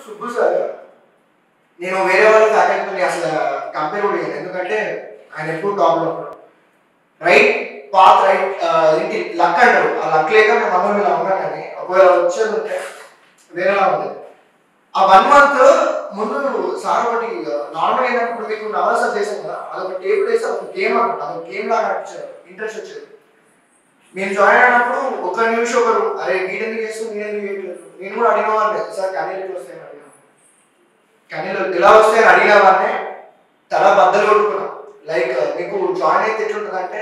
Subbu sir నేను వేరే వాళ్ళ ఫ్యాకల్టీని అసలు కంపేర్ కూడా చేయను ఎందుకంటే ఆయన ఎప్పుడు టాప్లో ఉంటాడు రైట్ పాత్ రైట్ ఏంటి లక్ అంటారు ఆ లక్ లేక మేము అందరం ఇలా ఉన్నాం కానీ ఒకవేళ వచ్చేది ఉంటే వేరేలా ఉంది ఆ వన్ మంత్ ముందు సార్ ఒకటి నార్మల్ ఏంటంటే ఇప్పుడు మీకు నవరస చేసాం కదా అదొక టేబుల్ వేసి అదొక గేమ్ అనమాట అదొక గేమ్ లాగా నడిచారు ఇంట్రెస్ట్ వచ్చేది మేము జాయిన్ అయినప్పుడు ఒక నిమిషం ఒకరు అరే వీడెందుకు చేస్తూ నేనెందుకు చేయట్లేదు నేను కూడా అడిగిన వాళ్ళే సార్ క్యానీలు ఎట్లా వస్తాయని అడిగాను క్యానీలు ఎలా వస్తాయని అడిగిన వాళ్ళనే తల బద్దలు కొట్టుకున్నాం లైక్ మీకు జాయిన్ అయితే ఎట్లుంటుందంటే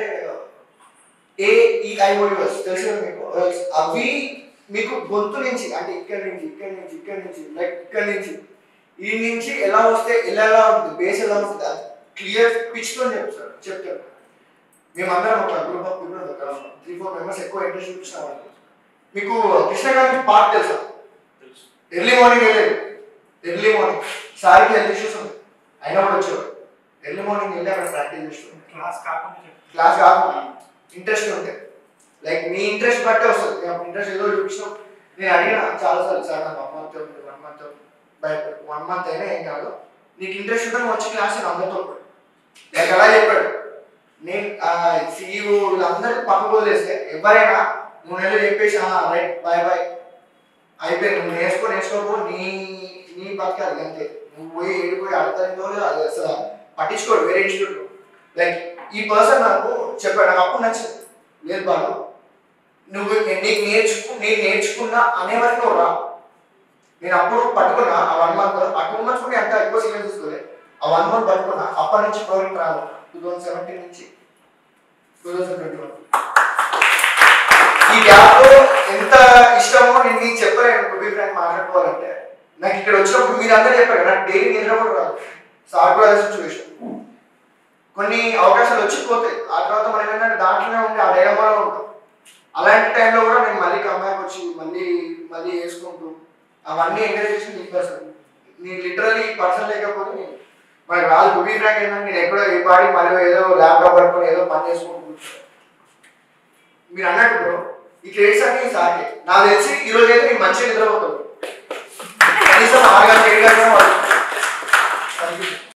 ఏఈఐఓఎస్ తెలుసు కదా మీకు అవి మీకు గొంతు నుంచి అంటే ఇక్కడి నుంచి ఇక్కడి నుంచి ఇక్కడి నుంచి లైక్ ఇక్కడి నుంచి ఈ నుంచి ఎలా వస్తే ఎలా ఎలా ఉంటుంది బేస్ ఎలా ఉంటుంది అది క్లియర్ పిచ్తో చెప్తారు చెప్తారు మేమందరం ఒక గ్రూప్ ఆఫ్ పీపుల్ ఒక త్రీ ఫోర్ మెంబర్స్ ఎక్కువ ఇంట్రెస్ట్ చూపించిన వాళ్ళు మీకు కృష్ణ గారికి పార్క్ తెలుసా తెలుసు ఎర్లీ మార్నింగ్ వెళ్ళేది ఎర్లీ మార్నింగ్ సార్కి హెల్త్ ఇష్యూస్ ఉంది అయినా కూడా వచ్చేవాడు ఎర్లీ మార్నింగ్ వెళ్ళి అక్కడ ప్రాక్టీస్ చేస్తుండే క్లాస్ కాకుండా చెప్పు. క్లాస్ కాకుండా ఇంట్రెస్ట్ ఉంటే లైక్ మీ ఇంట్రెస్ట్ బట్టే వస్తుంది నేను ఇంట్రెస్ట్ ఏదో చూపించినాం నేను అడిగిన చాలాసార్లు సార్ నాకు వన్ మంత్ వన్ మంత్ భయపడు వన్ మంత్ అయినా ఏం కాదు నీకు ఇంట్రెస్ట్ ఉంటే నువ్వు వచ్చి క్లాస్ నేను అందరితో ఉంటాడు లైక్ అలా చెప్పాడు నేను సీఈఓ వీళ్ళందరికీ పక్కకు వదిలేస్తే ఎవరైనా మూడు నెలలు చెప్పేసి రైట్ బాయ్ బాయ్ అయిపోయింది నువ్వు నేర్చుకో నేర్చుకోకు నీ నీ బతకాలి అంతే నువ్వు పోయి ఏడిపోయి అర్థంతో అది అసలు పట్టించుకోడు వేరే ఇన్స్టిట్యూట్ లైక్ ఈ పర్సన్ నాకు చెప్పాడు నాకు అప్పుడు నచ్చింది లేదు బాలు నువ్వు నే- నీకు నేర్చుకు నేను నేర్చుకున్నా అనే వరకు నువ్వు రా నేను అప్పుడు పట్టుకున్నా ఆ వన్ మంత్ ఆ టూ మంత్స్ కూడా అంత ఎక్కువ సీరియస్ తీసుకోలే ఆ వన్ మంత్ పట్టుకున్నా అప్పటి నుంచి ప్రోగ్రామ్ రాను టూ థౌసండ్ సెవెంటీన్ నుంచి టూ థౌసండ్ ట్వంటీ వన్ ఈ గ్యాప్ లో ఎంత ఇష్టమో నేను మీకు చెప్పలేను టు బి ఫ్రాంక్ మాట్లాడుకోవాలంటే నాకు ఇక్కడ వచ్చినప్పుడు మీరు అందరూ చెప్పారు నాకు డైలీ నిద్ర కూడా రాదు సార్ కూడా సిచ్యువేషన్ కొన్ని అవకాశాలు వచ్చి పోతాయి ఆ తర్వాత మనం ఏంటంటే దాంట్లోనే ఉండి ఆ డైలమాలో ఉంటాం అలాంటి టైంలో కూడా నేను మళ్ళీ కంబ్యాక్ వచ్చి మళ్ళీ మళ్ళీ వేసుకుంటూ అవన్నీ ఎంకరేజ్ చేసి నీకు పర్సన్ నేను లిటరలీ పర్సన్ లేకపోతే నేను మనకి రాదు టు బి ఫ్రాంక్ ఏంటంటే నేను ఎక్కడో ఏ పాడి మళ్ళీ ఏదో ల్యాప్టాప్ పట్టుకొని ఏదో పని చేసుకుంటూ కూర్చుంటాను. మీరు అన్నట్టు బ్రో ఈ క్రెడిట్స్ అన్ని సాకే నాకు తెలిసి ఈ రోజు అయితే నేను మంచిగా నిద్రపోతాను కనీసం ఆరు గంటల ఏడు గంటల వాళ్ళు